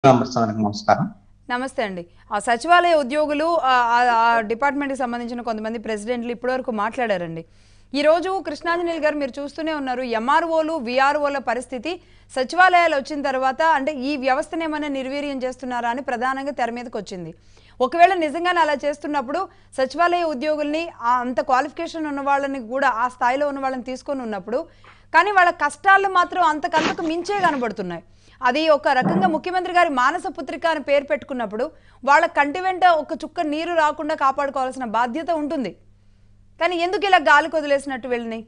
రామకృష్ణానికి నమస్కారం నమస్తే అండి ఆ సచివాలయ ఉద్యోగులు ఆ- ఆ- ఆ డిపార్ట్మెంట్కి సంబంధించిన కొంతమంది ప్రెసిడెంట్లు ఇప్పటివరకు మాట్లాడారండి ఈరోజు కృష్ణాంజనేయులు గారు మీరు చూస్తూనే ఉన్నారు ఎంఆర్ఓలు విఆర్ఓల పరిస్థితి సచివాలయాలు వచ్చిన తర్వాత అంటే ఈ వ్యవస్థను ఏమైనా నిర్వీర్యం చేస్తున్నారా అని ప్రధానంగా తెర మీదకి వచ్చింది ఒకవేళ నిజంగానే అలా చేస్తున్నప్పుడు సచివాలయ ఉద్యోగుల్ని ఆ అంత క్వాలిఫికేషన్ ఉన్న వాళ్ళని కూడా ఆ స్థాయిలో ఉన్న వాళ్ళని తీసుకొని ఉన్నప్పుడు కానీ వాళ్ళ కష్టాలు మాత్రం అంతకంతకు మించే కనబడుతున్నాయి అది ఒక రకంగా ముఖ్యమంత్రి గారి మానస పుత్రిక అని పేరు పెట్టుకున్నప్పుడు వాళ్ళ కంటి వెంట ఒక చుక్క నీరు రాకుండా కాపాడుకోవాల్సిన బాధ్యత ఉంటుంది కానీ ఎందుకు ఇలా గాలికి వదిలేసినట్టు వెళ్ళినాయి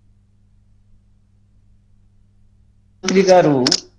మంత్రి గారు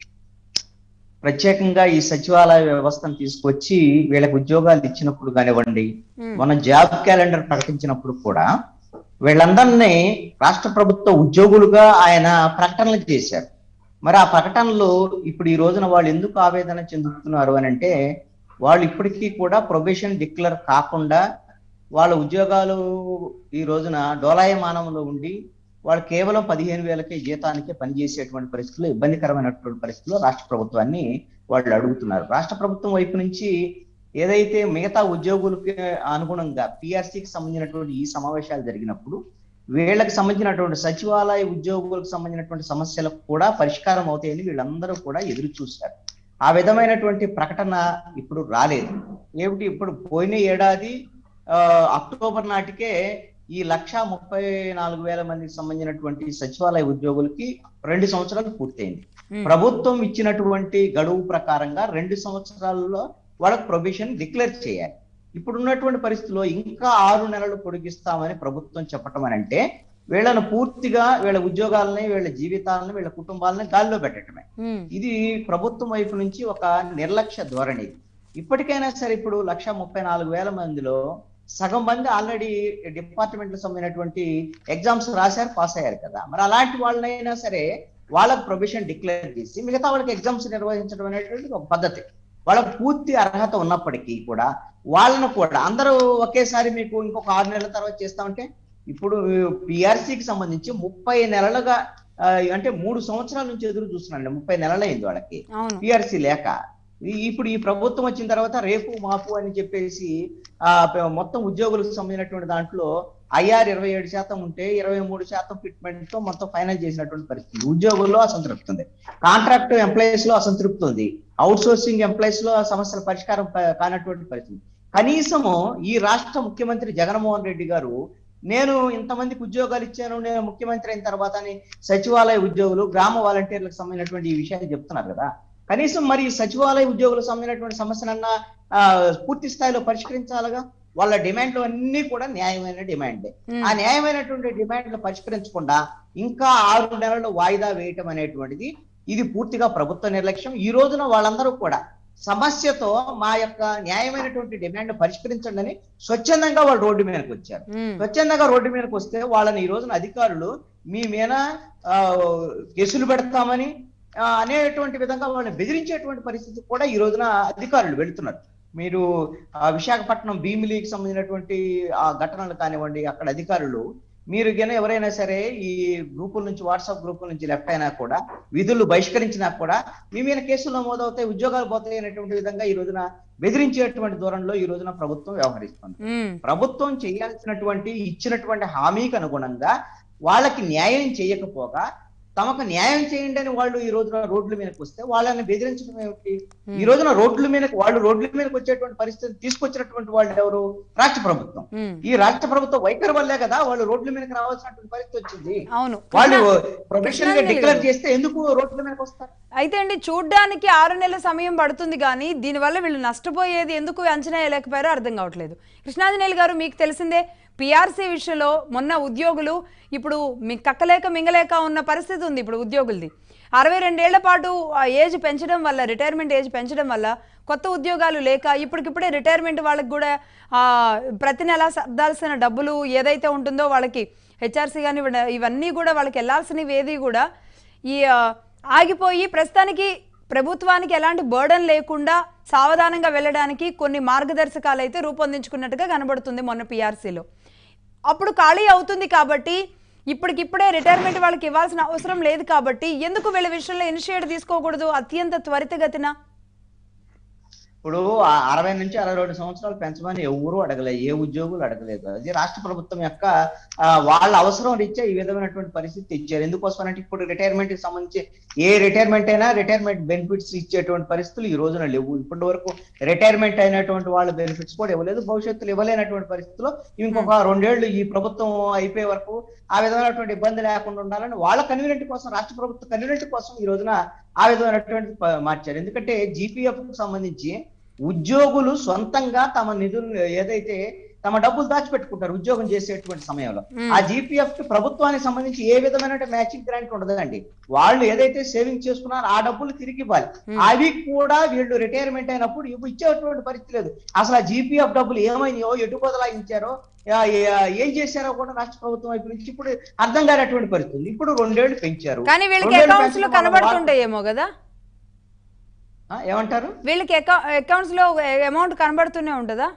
ప్రత్యేకంగా ఈ సచివాలయ వ్యవస్థను తీసుకొచ్చి వీళ్ళకి ఉద్యోగాలు ఇచ్చినప్పుడు కానివ్వండి మ్మ్. మన జాబ్ క్యాలెండర్ ప్రకటించినప్పుడు కూడా వీళ్ళందరినీ రాష్ట్ర ప్రభుత్వ ఉద్యోగులుగా ఆయన ప్రకటనలు చేశారు మరి ఆ ప్రకటనలు ఇప్పుడు ఈ రోజున వాళ్ళు ఎందుకు ఆవేదన చెందుతున్నారు అని అంటే వాళ్ళు ఇప్పటికీ కూడా ప్రొబేషన్ డిక్లేర్ కాకుండా వాళ్ళ ఉద్యోగాలు ఈ రోజున డోలాయమానంలో ఉండి వాళ్ళు కేవలం పదిహేను వేలకే జీతానికే పనిచేసేటువంటి పరిస్థితుల్లో ఇబ్బందికరమైనటువంటి పరిస్థితుల్లో రాష్ట్ర ప్రభుత్వాన్ని వాళ్ళు అడుగుతున్నారు రాష్ట్ర ప్రభుత్వం వైపు నుంచి ఏదైతే మిగతా ఉద్యోగులకి అనుగుణంగా పిఆర్సీకి సంబంధించినటువంటి ఈ సమావేశాలు జరిగినప్పుడు వీళ్ళకి సంబంధించినటువంటి సచివాలయ ఉద్యోగులకు సంబంధించినటువంటి సమస్యలకు కూడా పరిష్కారం అవుతాయని వీళ్ళందరూ కూడా ఎదురు చూశారు ఆ విధమైనటువంటి ప్రకటన ఇప్పుడు రాలేదు ఏమిటి ఇప్పుడు పోయిన ఏడాది ఆ, అక్టోబర్ నాటికే ఈ లక్ష ముప్పై నాలుగు వేల మందికి సంబంధించినటువంటి సచివాలయ ఉద్యోగులకి రెండు సంవత్సరాలు పూర్తయింది మ్మ్. ప్రభుత్వం ఇచ్చినటువంటి గడువు ప్రకారంగా రెండు సంవత్సరాల్లో వాళ్ళకి ప్రొబిషన్ డిక్లేర్ చేయాలి ఇప్పుడు ఉన్నటువంటి పరిస్థితిలో ఇంకా ఆరు నెలలు పొడిగిస్తామని ప్రభుత్వం చెప్పటం అని అంటే వీళ్ళను పూర్తిగా వీళ్ళ ఉద్యోగాలని వీళ్ళ జీవితాలను వీళ్ళ కుటుంబాలని గాల్లో పెట్టడమే మ్మ్. ఇది ప్రభుత్వం వైపు నుంచి ఒక నిర్లక్ష్య ధోరణి ఇప్పటికైనా సరే ఇప్పుడు లక్ష ముప్పై నాలుగు వేల మందిలో సగం మంది ఆల్రెడీ డిపార్ట్మెంట్ సంబంధించినటువంటి ఎగ్జామ్స్ రాశారు పాస్ అయ్యారు కదా మరి అలాంటి వాళ్ళనైనా సరే వాళ్ళకి ప్రొబిషన్ డిక్లేర్ చేసి మిగతా వాళ్ళకి ఎగ్జామ్స్ నిర్వహించడం అనేటువంటి ఒక పద్ధతి వాళ్ళకి పూర్తి అర్హత ఉన్నప్పటికీ కూడా వాళ్ళను కూడా అందరూ ఒకేసారి మీకు ఇంకొక ఆరు నెలల తర్వాత చేస్తామంటే ఇప్పుడు పిఆర్సీకి సంబంధించి ముప్పై నెలలుగా ఆ, అంటే మూడు సంవత్సరాల నుంచి ఎదురు చూస్తున్నారండి ముప్పై నెలలైంది వాళ్ళకి అవును పిఆర్సీ లేక ఈ- ఇప్పుడు ఈ ప్రభుత్వం వచ్చిన తర్వాత రేపు మాపు అని చెప్పేసి ఆ ప- మొత్తం ఉద్యోగులకు సంబంధించినటువంటి దాంట్లో ఐఆర్ ఇరవై ఏడు శాతం ఉంటే ఇరవై మూడు శాతం ఫిట్మెంట్ తో మొత్తం ఫైనల్ చేసినటువంటి పరిస్థితి ఉద్యోగుల్లో అసంతృప్తి ఉంది కాంట్రాక్ట్ ఎంప్లాయీస్ లో అసంతృప్తి ఉంది అవుట్ సోర్సింగ్ ఎంప్లాయీస్ లో సమస్యల పరిష్కారం ప- కానటువంటి పరిస్థితి కనీసము ఈ రాష్ట్ర ముఖ్యమంత్రి జగన్మోహన్ రెడ్డి గారు నేను ఇంతమందికి ఉద్యోగాలు ఇచ్చాను నేను ముఖ్యమంత్రి అయిన తర్వాత అని సచివాలయ ఉద్యోగులు గ్రామ వాలంటీర్లకు సంబంధించినటువంటి ఈ విషయాన్ని చెప్తున్నారు కదా కనీసం మరి ఈ సచివాలయ ఉద్యోగులకు సంబంధించినటువంటి సమస్యనన్నా ఆ, పూర్తి స్థాయిలో పరిష్కరించాలిగా వాళ్ళ డిమాండ్లు అన్ని కూడా న్యాయమైన డిమాండే మ్మ్. ఆ న్యాయమైనటువంటి డిమాండ్లు పరిష్కరించకుండా ఇంకా ఆరు నెలలు వాయిదా వేయటం అనేటువంటిది ఇది పూర్తిగా ప్రభుత్వ నిర్లక్ష్యం ఈ రోజున వాళ్ళందరూ కూడా సమస్యతో మా యొక్క న్యాయమైనటువంటి డిమాండ్ పరిష్కరించండి అని స్వచ్ఛందంగా వాళ్ళు రోడ్డు మీదకి వచ్చారు మ్మ్. స్వచ్ఛందంగా రోడ్డు మీదకి వస్తే వాళ్ళని ఈ రోజున అధికారులు మీ మీద ఆ, కేసులు పెడతామని ఆ, అనేటువంటి విధంగా వాళ్ళని బెదిరించేటువంటి పరిస్థితి కూడా ఈ రోజున అధికారులు వెళ్తున్నారు మీరు ఆ, విశాఖపట్నం భీమిలికి సంబంధించినటువంటి ఆ ఘటనలు కానివ్వండి అక్కడ అధికారులు మీరు గిన ఎవరైనా సరే ఈ గ్రూపుల నుంచి వాట్సాప్ గ్రూపుల నుంచి లెఫ్ట్ అయినా కూడా విధులు బహిష్కరించినా కూడా మీ మీద కేసులు నమోదవుతాయి ఉద్యోగాలు పోతాయి అనేటువంటి విధంగా ఈ రోజున బెదిరించేటువంటి దూరంలో ఈ రోజున ప్రభుత్వం వ్యవహరిస్తుంది మ్మ్. ప్రభుత్వం చేయాల్సినటువంటి ఇచ్చినటువంటి హామీకి అనుగుణంగా వాళ్ళకి న్యాయం చేయకపోగా తమకు న్యాయం చేయండి అని వాళ్ళు ఈ రోజున రోడ్ల మీదకి వస్తే వాళ్ళని బెదిరించడం ఏమిటి ఈ రోజున రోడ్ల మీదకి వాళ్ళు రోడ్ల మీదకి వచ్చేటువంటి పరిస్థితి తీసుకొచ్చినటువంటి వాళ్ళు ఎవరు రాష్ట్ర ప్రభుత్వం మ్మ్. ఈ రాష్ట్ర ప్రభుత్వం వైఖరి వల్లే కదా వాళ్ళు రోడ్ల మీదకి రావాల్సినటువంటి పరిస్థితి వచ్చింది అవును వాళ్ళు కృష్ణ- ప్రొఫెషనల్ గా కృష్ణాంజలి డిక్లేర్ గారు. చేస్తే ఎందుకు రోడ్ల మీదకి వస్తారు అయితే అండి చూడ్డానికి ఆరు నెలల సమయం పడుతుంది కానీ దీనివల్ల వీళ్ళు నష్టపోయేది ఎందుకు అంచనా వేయలేకపోయారో అర్థం కావట్లేదు కృష్ణాంజనేయులు గారు మీకు తెలిసిందే పిఆర్సీ విషయంలో మొన్న ఉద్యోగులు ఇప్పుడు మీ కక్కలేక మింగలేక ఉన్న పరిస్థితి ఉంది ఇప్పుడు ఉద్యోగులది అరవై రెండేళ్ల పాటు ఆ ఏజ్ పెంచడం వల్ల రిటైర్మెంట్ ఏజ్ పెంచడం వల్ల కొత్త ఉద్యోగాలు లేక ఇప్పటికిప్పుడే రిటైర్మెంట్ వాళ్ళకి కూడా ఆ, ప్రతి నెల సర్దాల్సిన డబ్బులు ఏదైతే ఉంటుందో వాళ్ళకి హెచ్ఆర్సీ కానీ ఇవన్నీ కూడా వాళ్ళకి వెళ్ళాల్సినవి ఏది కూడా ఈ ఆ, ఆగిపోయి ప్రస్తుతానికి ప్రభుత్వానికి ఎలాంటి బర్డన్ లేకుండా సావధానంగా వెళ్ళడానికి కొన్ని మార్గదర్శకాలు అయితే రూపొందించుకున్నట్టుగా కనబడుతుంది మొన్న పిఆర్సీలో అప్పుడు ఖాళీ అవుతుంది కాబట్టి ఇప్పటికిప్పుడే రిటైర్మెంట్ వాళ్ళకి ఇవ్వాల్సిన అవసరం లేదు కాబట్టి ఎందుకు వీళ్ళ విషయంలో ఇనిషియేట్ తీసుకోకూడదు అత్యంత త్వరితగతిన ఇప్పుడు ఆ అరవై నుంచి అరవై రెండు సంవత్సరాలు పెంచమని ఎవరు అడగలేదు ఏ ఉద్యోగులు అడగలేదు అది రాష్ట్ర ప్రభుత్వం యొక్క ఆ, వాళ్ళ అవసరం రీత్యా ఈ విధమైనటువంటి పరిస్థితి ఇచ్చారు ఎందుకోసం అంటే ఇప్పుడు రిటైర్మెంట్ కి సంబంధించి ఏ రిటైర్మెంట్ అయినా రిటైర్మెంట్ బెనిఫిట్స్ ఇచ్చేటువంటి పరిస్థితులు ఈ రోజున లేవు ఇప్పటి వరకు రిటైర్మెంట్ అయినటువంటి వాళ్ళ బెనిఫిట్స్ కూడా ఇవ్వలేదు భవిష్యత్తులో ఇవ్వలేనటువంటి పరిస్థితిలో ఇంకొక రెండేళ్లు ఈ ప్రభుత్వం అయిపోయే వరకు ఆ విధమైనటువంటి ఇబ్బంది లేకుండా ఉండాలని వాళ్ళ కన్వీనియంట్ కోసం రాష్ట్ర ప్రభుత్వ కన్వీనియంట్ కోసం ఈ రోజున ఆ విధమైనటువంటి ప- మార్చారు ఎందుకంటే జీపీఎఫ్ కు సంబంధించి ఉద్యోగులు సొంతంగా తమ నిధులు ఏదైతే తమ డబ్బులు దాచిపెట్టుకుంటారు ఉద్యోగం చేసేటువంటి సమయంలో మ్మ్. ఆ జీపీఎఫ్ కి ప్రభుత్వానికి సంబంధించి ఏ విధమైన మ్యాచింగ్ గ్రాంట్ ఉండదండి వాళ్ళు ఏదైతే సేవింగ్ చేసుకున్నారో ఆ డబ్బులు తిరిగి ఇవ్వాలి మ్మ్. అవి కూడా వీళ్ళు రిటైర్మెంట్ అయినప్పుడు ఇవ్వ- ఇచ్చేటువంటి పరిస్థితి లేదు అసలు ఆ జీపీఎఫ్ డబ్బులు ఏమైనాయో ఎటు బదలాయించారో ఆ- ఏ- ఏం చేశారో కూడా రాష్ట్ర ప్రభుత్వం వైపు నుంచి ఇప్పుడు అర్థం కానటువంటి పరిస్థితి ఉంది ఇప్పుడు రెండేళ్లు పెంచారు కానీ వీళ్ళకి రెండేళ్లు అకౌంట్స్ లో పెంచడం వల్ల కనబడుతుండేమో కదా ఆ, ఏమంటారు వీళ్ళకి అకౌంట్స్ లో అమౌంట్ కనబడుతూనే ఉంటుందా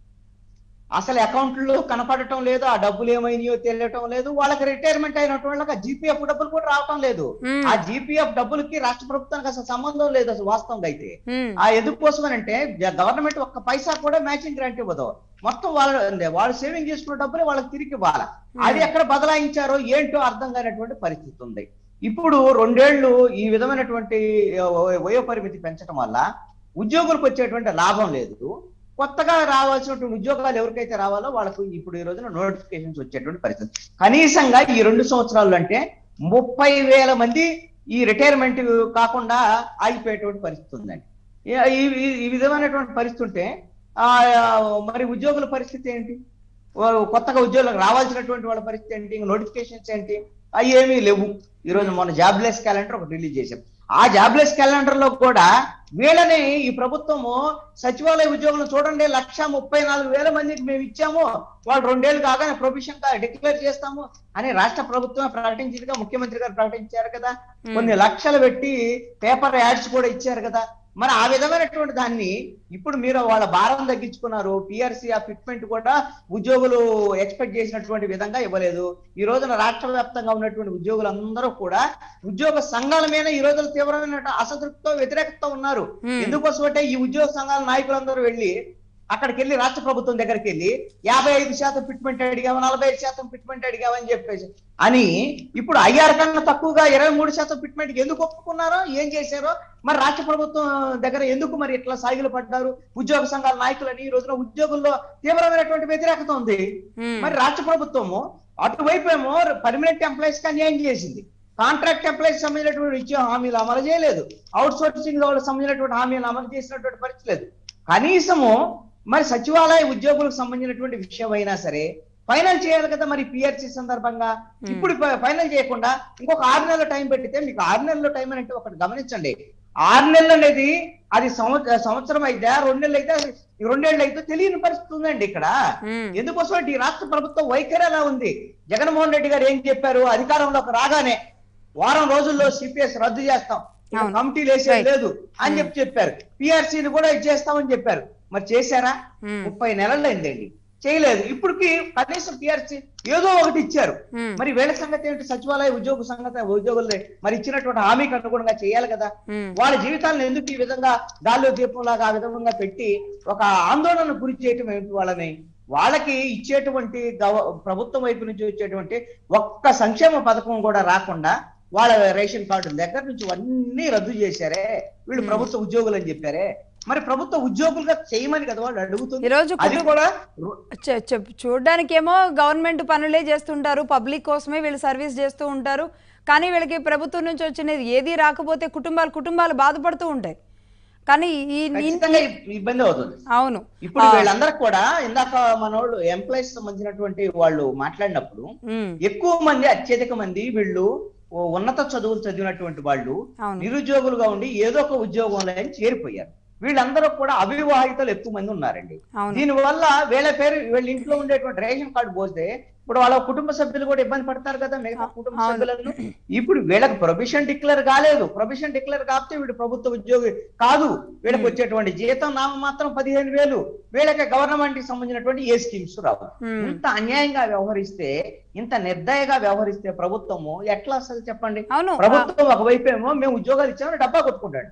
అసలు అకౌంట్లో కనపడటం లేదు ఆ డబ్బులు ఏమైనాయో తెలియటం లేదు వాళ్ళకి రిటైర్మెంట్ అయినటువంటి వాళ్ళకి ఆ జీపీఎఫ్ డబ్బులు కూడా రావటం లేదు మ్మ్. ఆ జీపీఎఫ్ డబ్బులకి రాష్ట్ర ప్రభుత్వానికి అసలు సంబంధం లేదు అసలు వాస్తవంగా అయితే మ్మ్. ఆ ఎందుకోసమనంటే గవర్నమెంట్ ఒక్క పైసా కూడా మ్యాచింగ్ గ్రాంట్ ఇవ్వదు మొత్తం వాళ్ళు వాళ్ళు సేవింగ్ చేసుకున్న డబ్బులే వాళ్ళకి తిరిగి ఇవ్వాలి అది ఎక్కడ బదలాయించారో ఏంటో అర్థం కానటువంటి పరిస్థితి ఉంది ఇప్పుడు రెండేళ్లు ఈ విధమైనటువంటి వయో- వయో పరిమితి పెంచడం వల్ల ఉద్యోగులకు వచ్చేటువంటి లాభం లేదు కొత్తగా రావాల్సినటువంటి ఉద్యోగాలు ఎవరికైతే రావాలో వాళ్ళకు ఇప్పుడు ఈ రోజున నోటిఫికేషన్స్ వచ్చేటువంటి పరిస్థితి కనీసంగా ఈ రెండు సంవత్సరాలు అంటే ముప్పై వేల మంది ఈ రిటైర్మెంట్ కాకుండా ఆగిపోయేటువంటి పరిస్థితి ఉందండి ఈ- ఈ ఈ- ఈ విధమైనటువంటి పరిస్థితి ఉంటే ఆ మరి ఉద్యోగుల పరిస్థితి ఏంటి వా- కొత్తగా ఉద్యోగులకు రావాల్సినటువంటి వాళ్ళ పరిస్థితి ఏంటి నోటిఫికేషన్స్ ఏంటి అవి ఏమీ లేవు ఈ రోజు మన జాబ్లెస్ క్యాలెండర్ ఒకటి రిలీజ్ చేశాం ఆ జాబ్లెస్ క్యాలెండర్ లో కూడా వీళ్ళని ఈ ప్రభుత్వము సచివాలయ ఉద్యోగులు చూడండి లక్ష ముప్పై నాలుగు వేల మందికి మేము ఇచ్చాము వాళ్ళు రెండేళ్లు కాగానే ప్రొఫెషన్ డిక్లేర్ చేస్తాము అని రాష్ట్ర ప్రభుత్వం ప్రకటించిందిగా ముఖ్యమంత్రి గారు ప్రకటించారు కదా కొన్ని లక్షలు పెట్టి పేపర్ యాడ్స్ కూడా ఇచ్చారు కదా మరి ఆ విధమైనటువంటి దాన్ని ఇప్పుడు మీరు వాళ్ళ భారం తగ్గించుకున్నారు పిఆర్సీ ఆ ఫిట్మెంట్ కూడా ఉద్యోగులు ఎక్స్పెక్ట్ చేసినటువంటి విధంగా ఇవ్వలేదు ఈ రోజున రాష్ట్ర వ్యాప్తంగా ఉన్నటువంటి ఉద్యోగులందరూ కూడా ఉద్యోగ సంఘాల మీద ఈ రోజున తీవ్రమైన అసంతృప్తితో వ్యతిరేకతతో ఉన్నారు Hmm. ఎందుకోసం అంటే ఈ ఉద్యోగ సంఘాల నాయకులందరూ వెళ్ళి అక్కడికి వెళ్ళి రాష్ట్ర ప్రభుత్వం దగ్గరికి వెళ్ళి యాభై ఐదు శాతం ఫిట్మెంట్ అడిగాము నలభై ఐదు శాతం ఫిట్మెంట్ అడిగామని చెప్పేసి అని ఇప్పుడు ఐఆర్ కన్నా తక్కువగా ఇరవై మూడు శాతం ఫిట్మెంట్ ఎందుకు ఒప్పుకున్నారో ఏం చేశారో మరి రాష్ట్ర ప్రభుత్వం దగ్గర ఎందుకు మరి ఇట్లా సాగిలు పడ్డారు ఉద్యోగ సంఘాల నాయకులని ఈ రోజున ఉద్యోగుల్లో తీవ్రమైనటువంటి వ్యతిరేకత ఉంది మ్మ్. మరి రాష్ట్ర ప్రభుత్వము అటువైపు ఏమో పర్మనెంట్ ఎంప్లాయీస్ కి అన్యాయం చేసింది కాంట్రాక్ట్ ఎంప్లాయీస్ సంబంధించినటువంటి ఇచ్చే హామీలు అమలు చేయలేదు అవుట్ సోర్సింగ్ వాళ్ళకి సంబంధించినటువంటి హామీలు అమలు చేసినటువంటి పరిస్థితి లేదు కనీసము మరి సచివాలయ ఉద్యోగులకు సంబంధించినటువంటి విషయం అయినా సరే ఫైనల్ చేయాలి కదా మరి పిఆర్సీ సందర్భంగా ఇప్పుడు ఫైనల్ చేయకుండా ఇంకొక ఆరు నెలల టైం పెట్టితే మీకు ఆరు నెలల టైం అంటే ఒకటి గమనించండి ఆరు నెలలు అనేది అది సంవత్సరం సంవత్సరం అయితే రెండు నెలలు అయితే అది రెండేళ్ళు అయితే తెలియని పరిస్థితి ఉందండి ఇక్కడ మ్మ్. ఎందుకోసం అంటే ఈ రాష్ట్ర ప్రభుత్వం వైఖరి ఎలా ఉంది జగన్మోహన్ రెడ్డి గారు ఏం చెప్పారు అధికారంలోకి రాగానే వారం రోజుల్లో సిపిఎస్ రద్దు చేస్తాం ఇక అవును. కమిటీలు వేసేది Right. లేదు అని చెప్పి చెప్పారు పిఆర్సీని కూడా ఇచ్చేస్తామని చెప్పారు మరి చేశారా మ్మ్. ముప్పై నెలలు అయిందండి చేయలేదు ఇప్పటికి కనీసం పిఆర్సీ ఏదో ఒకటి ఇచ్చారు మ్మ్. మరి వీళ్ళ సంగతి ఏంటి సచివాలయ ఉద్యోగ సంగతి ఉద్యోగులు మరి ఇచ్చినటువంటి హామీకి అనుగుణంగా చేయాలి కదా మ్మ్. వాళ్ళ జీవితాలను ఎందుకు ఈ విధంగా గాల్లో దీపంలాగా ఆ విధంగా పెట్టి ఒక ఆందోళన గురి చేయటం ఏమిటి వాళ్ళని వాళ్ళకి ఇచ్చేటువంటి గవ ప్రభుత్వం వైపు నుంచి వచ్చేటువంటి ఒక్క సంక్షేమ పథకం కూడా రాకుండా వాళ్ళ రేషన్ కార్డు దగ్గర నుంచి అన్ని రద్దు చేశారే వీళ్ళు ప్రభుత్వ ఉద్యోగులు అని చెప్పారే మరి ప్రభుత్వ ఉద్యోగులుగా చేయమని కదా వాళ్ళు అడుగుతుంది ఈరోజు అది కూడా చె- చె- చూడ్డానికేమో గవర్నమెంట్ పనులే చేస్తుంటారు పబ్లిక్ కోసమే వీళ్ళు సర్వీస్ చేస్తూ ఉంటారు కానీ వీళ్ళకి ప్రభుత్వం నుంచి వచ్చినది ఏది రాకపోతే కుటుంబాలు కుటుంబాలు బాధపడుతూ ఉంటాయి కానీ ఈ ఈ- ఖచ్చితంగా ఇబ్- ఇబ్బంది అవుతుంది అవును ఇప్పుడు వీళ్ళందరికి కూడా ఇందాక మన వాళ్ళు ఎంప్లాయీస్ సంబంధించినటువంటి వాళ్ళు మాట్లాడినప్పుడు ఉమ్, ఎక్కువ మంది అత్యధిక మంది వీళ్ళు ఓ ఉన్నత చదువులు చదివినటువంటి వాళ్ళు అవును నిరుద్యోగులుగా ఉండి ఏదో ఒక ఉద్యోగంలో అని చేరిపోయారు వీళ్ళందరూ కూడా అవివాహితలు ఎక్కువ మంది ఉన్నారండి అవును దీని వల్ల వీళ్ళ పేరు వీళ్ళ ఇంట్లో ఉండేటువంటి రేషన్ కార్డు పోతే ఇప్పుడు వాళ్ళ కుటుంబ సభ్యులు కూడా ఇబ్బంది పడతారు కదా మిగతా కుటుంబ అవును. సభ్యులను ఇప్పుడు వీళ్ళకి ప్రొఫెషన్ డిక్లేర్ కాలేదు ప్రొఫెషన్ డిక్లేర్ కాకపోతే వీడు ప్రభుత్వ ఉద్యోగి కాదు వీళ్ళకి వచ్చేటువంటి జీతం నామ మాత్రం పదిహేను వేలు వీళ్ళకి గవర్నమెంట్ కి సంబంధించినటువంటి ఏ స్కీమ్స్ రావు ఉమ్, ఇంత అన్యాయంగా వ్యవహరిస్తే ఇంత నిర్దయగా వ్యవహరిస్తే ప్రభుత్వము ఎట్లా అసలు చెప్పండి అవును ప్రభుత్వం ఒకవైపు ఏమో మేము ఉద్యోగాలు ఇచ్చామని డబ్బా కొట్టుకుంటాడు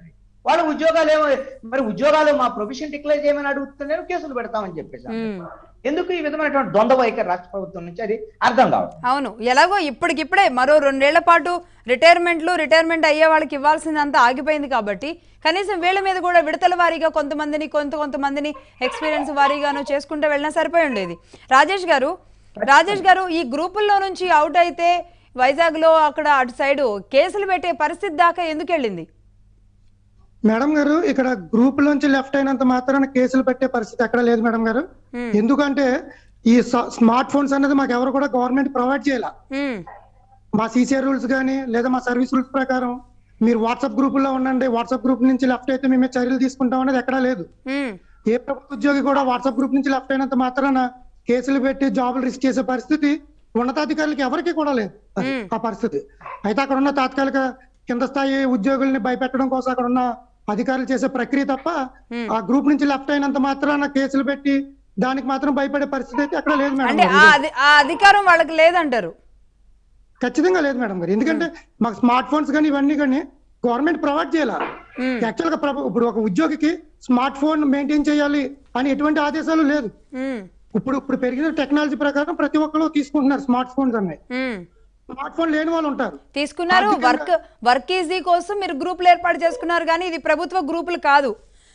వాళ్ళ ఉద్యోగాలు ఏమో మరి ఉద్యోగాలు మా ప్రొఫెషన్ డిక్లేర్ చేయమని అడుగుతున్నారు కేసులు పెడతామని చెప్పేసి మ్మ్. ఎందుకు ఈ విధమైనటువంటి ద్వంద్వ వైఖరి రాష్ట్ర ప్రభుత్వం నుంచి అది అర్థం కావడం అవును ఎలాగో ఇప్పటికిప్పుడే మరో రెండేళ్ల పాటు రిటైర్మెంట్లు రిటైర్మెంట్ అయ్యే వాళ్ళకి ఇవ్వాల్సిందంతా ఆగిపోయింది కాబట్టి కనీసం వీళ్ళ మీద కూడా విడతల వారీగా కొంతమందిని కొంత కొంతమందిని ఎక్స్పీరియన్స్ వారీగాను చేసుకుంటూ వెళ్ళినా సరిపోయి ఉండేది రాజేష్ గారు రాజేష్ గారు ఈ గ్రూపుల్లో నుంచి అవుట్ అయితే వైజాగ్లో అక్కడ అటు సైడు కేసులు పెట్టే పరిస్థితి దాకా ఎందుకు వెళ్ళింది మేడం గారు ఇక్కడ గ్రూప్ నుంచి లెఫ్ట్ అయినంత మాత్రాన కేసులు పెట్టే పరిస్థితి ఎక్కడ లేదు మేడం గారు Hmm. ఎందుకంటే ఈ స- స్మార్ట్ ఫోన్స్ అనేది మాకు ఎవరు కూడా గవర్నమెంట్ ప్రొవైడ్ చేయాల ఉమ్, మా సీసీఆర్ రూల్స్ కానీ లేదా మా సర్వీస్ రూల్స్ ప్రకారం మీరు వాట్సాప్ గ్రూపుల్లో ఉండండి వాట్సాప్ గ్రూప్ నుంచి లెఫ్ట్ అయితే మేమే చర్యలు తీసుకుంటాం అనేది ఎక్కడా లేదు ఉమ్, ఏ ప్రభుత్వ ఉద్యోగి కూడా వాట్సాప్ గ్రూప్ నుంచి లెఫ్ట్ అయినంత మాత్రాన కేసులు పెట్టి జాబులు రిస్క్ చేసే పరిస్థితి ఉన్నతాధికారులకి ఎవరికి కూడా లేదు Hmm. ఆ పరిస్థితి అయితే అక్కడ ఉన్న తాత్కాలిక కింద స్థాయి ఉద్యోగుల్ని భయపెట్టడం కోసం అక్కడ ఉన్న అధికారులు చేసే ప్రక్రియ తప్ప Hmm. ఆ గ్రూప్ నుంచి లెఫ్ట్ అయినంత మాత్రాన కేసులు పెట్టి దానికి మాత్రం భయపడే పరిస్థితి అయితే అక్కడ లేదు మేడం అంటే గారు. ఆ అధి- ఆ అధికారం వాళ్ళకి లేదంటారు ఖచ్చితంగా లేదు మేడం గారు ఎందుకంటే మాకు స్మార్ట్ ఫోన్స్ కానీ ఇవన్నీ కానీ గవర్నమెంట్ ప్రొవైడ్ చేయాలి ఉమ్, యాక్చువల్ గా ప్రభు- ఇప్పుడు ఒక ఉద్యోగికి స్మార్ట్ ఫోన్ మెయింటైన్ చేయాలి అని ఎటువంటి ఆదేశాలు లేదు ఉమ్, ఇప్పుడు ఇప్పుడు పెరిగిన టెక్నాలజీ ప్రకారం ప్రతి ఒక్కరు తీసుకుంటున్నారు స్మార్ట్ ఫోన్స్ అన్నాయి ఉమ్. స్మార్ట్ ఫోన్ లేని వాళ్ళు ఉంటారు తీసుకున్నారు ఆర్థికంగా- వర్క్ వర్క్ ఈజీ కోసం మీరు గ్రూపులు ఏర్పాటు చేసుకున్నారు కానీ ఇది ప్రభుత్వ గ్రూపులు కాదు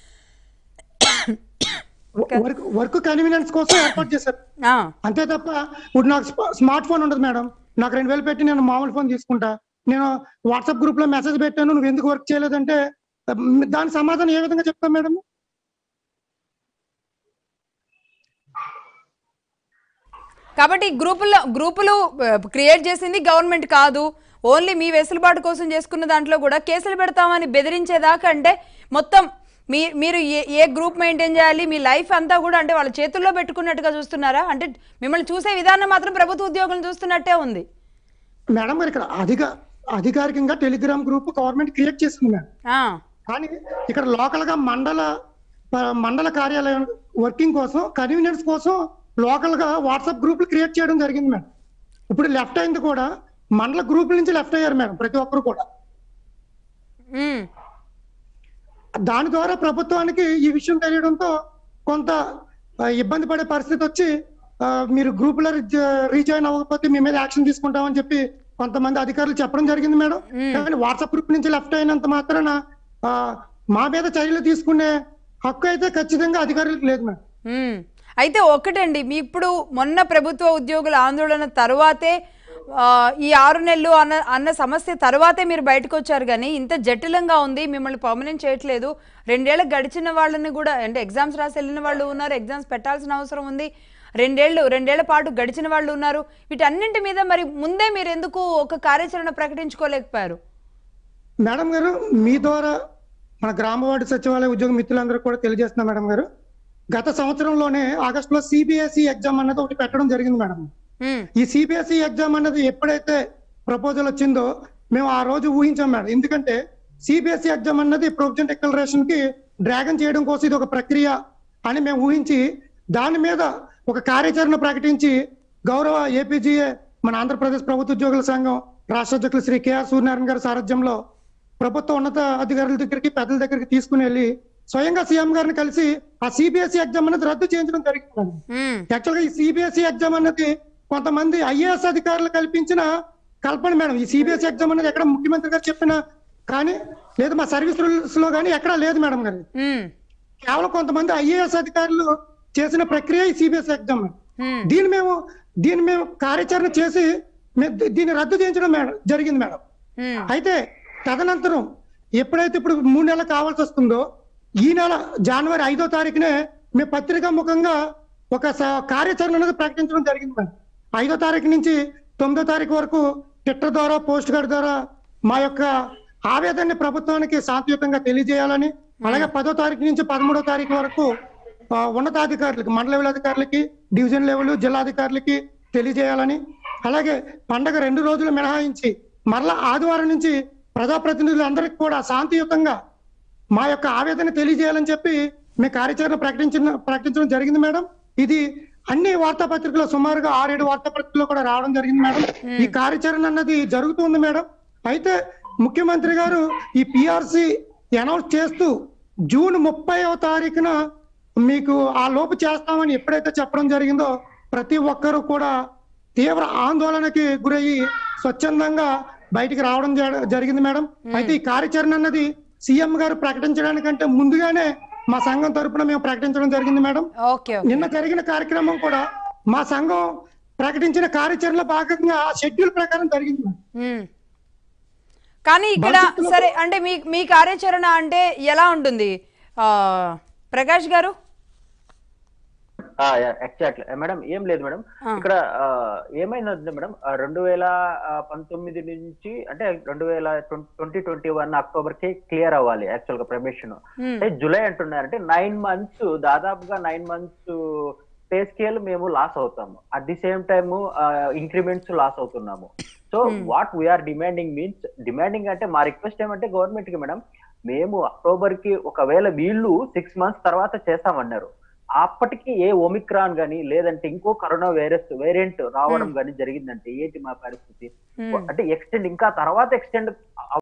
వర్క్ వర్క్ కన్వీనియన్స్ కోసం ఏర్పాటు చేశారు ఆ, అంతే తప్ప ఇప్పుడు నాకు స్ప- స్మార్ట్ ఫోన్ ఉండదు మేడం నాకు రెండు వేలు పెట్టి నేను మామూలు ఫోన్ తీసుకుంటా నేను వాట్సాప్ గ్రూప్ లో మెసేజ్ పెట్టాను నువ్వు ఎందుకు వర్క్ చేయలేదంటే మ్, దాని సమాధానం ఏ విధంగా చెప్తాం మేడం కాబట్టి ఈ గ్రూపుల్లో గ్రూపులు క్రియేట్ చేసింది గవర్నమెంట్ కాదు ఓన్లీ మీ వెసులుబాటు కోసం చేసుకున్న దాంట్లో కూడా కేసులు పెడతామని బెదిరించేదాకా అంటే మొత్తం మీ మీరు ఏ ఏ గ్రూప్ మెయింటైన్ చేయాలి మీ లైఫ్ అంతా కూడా అంటే వాళ్ళ చేతుల్లో పెట్టుకున్నట్టుగా చూస్తున్నారా అంటే మిమ్మల్ని చూసే విధానం మాత్రం ప్రభుత్వ ఉద్యోగులను చూస్తున్నట్టే ఉంది మేడం గారు ఇక్కడ అధిక అధికారికంగా టెలిగ్రామ్ గ్రూప్ గవర్నమెంట్ క్రియేట్ చేసింది మేడం ఆ, కానీ ఇక్కడ లోకల్ గా మండల ప- మండల కార్యాలయం వర్కింగ్ కోసం కన్వీనియన్స్ కోసం లోకల్ గా వాట్సాప్ గ్రూపులు క్రియేట్ చేయడం జరిగింది మేడం ఇప్పుడు లెఫ్ట్ అయింది కూడా మండల గ్రూపుల నుంచి లెఫ్ట్ అయ్యారు మేడం ప్రతి ఒక్కరు కూడా ఉమ్, దాని ద్వారా ప్రభుత్వానికి ఈ విషయం తెలియడంతో కొంత ఆ, ఇబ్బంది పడే పరిస్థితి వచ్చి ఆ, మీరు గ్రూపులో రీజాయిన్ అవ్వకపోతే మీ మీద యాక్షన్ తీసుకుంటామని చెప్పి కొంతమంది అధికారులు చెప్పడం జరిగింది మేడం మ్మ్. కానీ వాట్సాప్ గ్రూప్ నుంచి లెఫ్ట్ అయినంత మాత్రాన ఆ, మా మీద చర్యలు తీసుకునే హక్కు అయితే ఖచ్చితంగా అధికారులకు లేదు మేడం ఉమ్. అయితే ఒక్కటండి మీ ఇప్పుడు మొన్న ప్రభుత్వ ఉద్యోగుల ఆందోళన తరువాతే ఆ, ఈ ఆరు నెలలు అన్న అన్న సమస్య తరువాతే మీరు బయటకు వచ్చారు కానీ ఇంత జటిలంగా ఉంది మిమ్మల్ని పర్మనెంట్ చేయట్లేదు రెండేళ్ళు గడిచిన వాళ్ళని కూడా అంటే ఎగ్జామ్స్ రాసి వెళ్ళిన వాళ్ళు ఉన్నారు ఎగ్జామ్స్ పెట్టాల్సిన అవసరం ఉంది రెండేళ్ళు రెండేళ్ల పాటు గడిచిన వాళ్ళు ఉన్నారు వీటన్నింటి మీద మరి ముందే మీరు ఎందుకు ఒక కార్యాచరణ ప్రకటించుకోలేకపోయారు మేడం గారు మీ ద్వారా మన గ్రామ వార్డు సచివాలయ ఉద్యోగ మిత్రులందరూ కూడా తెలియజేస్తున్నా మేడం గారు గత సంవత్సరంలోనే ఆగస్టులో సిబిఎస్ఈ ఎగ్జామ్ అన్నది ఒకటి పెట్టడం జరిగింది మేడం ఉమ్, ఈ సిబిఎస్ఈ ఎగ్జామ్ అన్నది ఎప్పుడైతే ప్రపోజల్ వచ్చిందో మేము ఆ రోజు ఊహించాం మేడం ఎందుకంటే సిబిఎస్ఈ ఎగ్జామ్ అన్నది ప్రొవిజన్ డిక్లరేషన్ కి డ్రాగన్ చేయడం కోసం ఇది ఒక ప్రక్రియ అని మేము ఊహించి దాని మీద ఒక కార్యాచరణ ప్రకటించి గౌరవ ఏపీజీఏ మన ఆంధ్రప్రదేశ్ ప్రభుత్వ ఉద్యోగుల సంఘం రాష్ట్ర అధ్యక్షులు శ్రీ కేఆర్ సూర్యనారాయణ గారి సారథ్యంలో ప్రభుత్వ ఉన్నత అధికారుల దగ్గరికి పెద్దల దగ్గరికి తీసుకుని వెళ్ళి స్వయంగా సీఎం గారిని కలిసి ఆ సిబిఎస్ఈ ఎగ్జామ్ అనేది రద్దు చేయించడం జరిగింది మేడం. ఉమ్, యాక్చువల్ గా ఈ సిబిఎస్ఈ ఎగ్జామ్ అన్నది కొంతమంది ఐఏఎస్ అధికారులు కల్పించిన కల్పన మేడం ఈ సిబిఎస్ఈ ఎగ్జామ్ అనేది ఎక్కడ ముఖ్యమంత్రి గారు చెప్పిన కానీ లేదు మా సర్వీస్ రూల్స్ లో కానీ ఎక్కడా లేదు మేడం గారు ఉమ్, కేవలం కొంతమంది ఐఏఎస్ అధికారులు చేసిన ప్రక్రియ ఈ సిబిఎస్ఈ ఎగ్జామ్ ఉమ్, దీన్ని మేము దీన్ని మేము కార్యాచరణ చేసి మేము దీ- దీన్ని రద్దు చేయించడం మేడం జరిగింది మేడం ఉమ్, అయితే తదనంతరం ఎప్పుడైతే ఇప్పుడు మూడు నెలలు కావాల్సి వస్తుందో ఈ నెల జనవరి ఐదో తారీఖునే మేము పత్రికా ముఖంగా ఒక స- కార్యాచరణ అనేది ప్రకటించడం జరిగింది మేడం ఐదో తారీఖు నుంచి తొమ్మిదో తారీఖు వరకు ట్విట్టర్ ద్వారా పోస్ట్ కార్డ్ ద్వారా మా యొక్క ఆవేదనని ప్రభుత్వానికి శాంతియుతంగా తెలియజేయాలని అలాగే పదో తారీఖు నుంచి పదమూడో తారీఖు వరకు ఆ, ఉన్నతాధికారులకి మండల లెవెల్ అధికారులకి డివిజన్ లెవెల్ జిల్లాధికారులకి తెలియజేయాలని అలాగే పండగ రెండు రోజులు మినహాయించి మరలా ఆదివారం నుంచి ప్రజాప్రతినిధులందరికీ కూడా శాంతియుతంగా మా యొక్క ఆవేదన తెలియజేయాలని చెప్పి మేము కార్యాచరణ ప్రకటించిన ప్రకటించడం జరిగింది మేడం ఇది అన్ని వార్తాపత్రికలు సుమారుగా ఆరేడు వార్తాపత్రికల్లో కూడా రావడం జరిగింది మేడం ఈ కార్యాచరణ అన్నది జరుగుతుంది మేడం అయితే ముఖ్యమంత్రి గారు ఈ పిఆర్సి అనౌన్స్ చేస్తూ జూన్ ముప్పైవ తారీఖున మీకు ఆ లోపు చేస్తామని ఎప్పుడైతే చెప్పడం జరిగిందో ప్రతి ఒక్కరూ కూడా తీవ్ర ఆందోళనకి గురయ్యి స్వచ్ఛందంగా బయటికి రావడం జర- జరిగింది మేడం అయితే ఈ కార్యాచరణ అన్నది సీఎం గారు ప్రకటించడానికంటే ముందుగానే మా సంఘం తరపున మేము ప్రకటించడం జరిగింది మేడం ఓకే ఓకే నిన్న జరిగిన కార్యక్రమం కూడా మా సంఘం ప్రకటించిన కార్యాచరణలో భాగంగా ఆ షెడ్యూల్ ప్రకారం జరిగింది మేడం. మ్మ్. కానీ ఇక్కడ భవిష్యత్తులో- సరే అంటే మీ మీ కార్యాచరణ అంటే ఎలా ఉంటుంది ఆ, ప్రకాష్ గారు ఎగ్జాక్ట్లీ మేడం ఏం లేదు మేడం ఆ. ఇక్కడ ఆ, ఏమైందంటే మేడం ఆ, రెండు వేల ఆ, పంతొమ్మిది నుంచి అంటే రెండు వేల ట్వంటీ ట్వంటీ వన్ అక్టోబర్ కి క్లియర్ అవ్వాలి యాక్చువల్ గా ప్రమేషన్ మ్మ్. అంటే జూలై అంటున్నారంటే నైన్ మంత్స్ దాదాపుగా నైన్ మంత్స్ పే స్కేల్ మేము లాస్ అవుతాము at the same time increments loss అవుతున్నాము so what we are demanding means demanding అంటే మా రిక్వెస్ట్ ఏమంటే గవర్నమెంట్ కి మేడం మేము అక్టోబర్ కి ఒకవేళ వీళ్ళు సిక్స్ మంత్స్ తర్వాత చేస్తామన్నారు అప్పటికి ఏ ఒమిక్రాన్ గానీ లేదంటే ఇంకో కరోనా వైరస్ వేరియంట్ రావడం గానీ జరిగిందంటే ఏంటి మా పరిస్థితి మ్మ్. అంటే ఎక్స్టెండ్ ఇంకా తర్వాత ఎక్స్టెండ్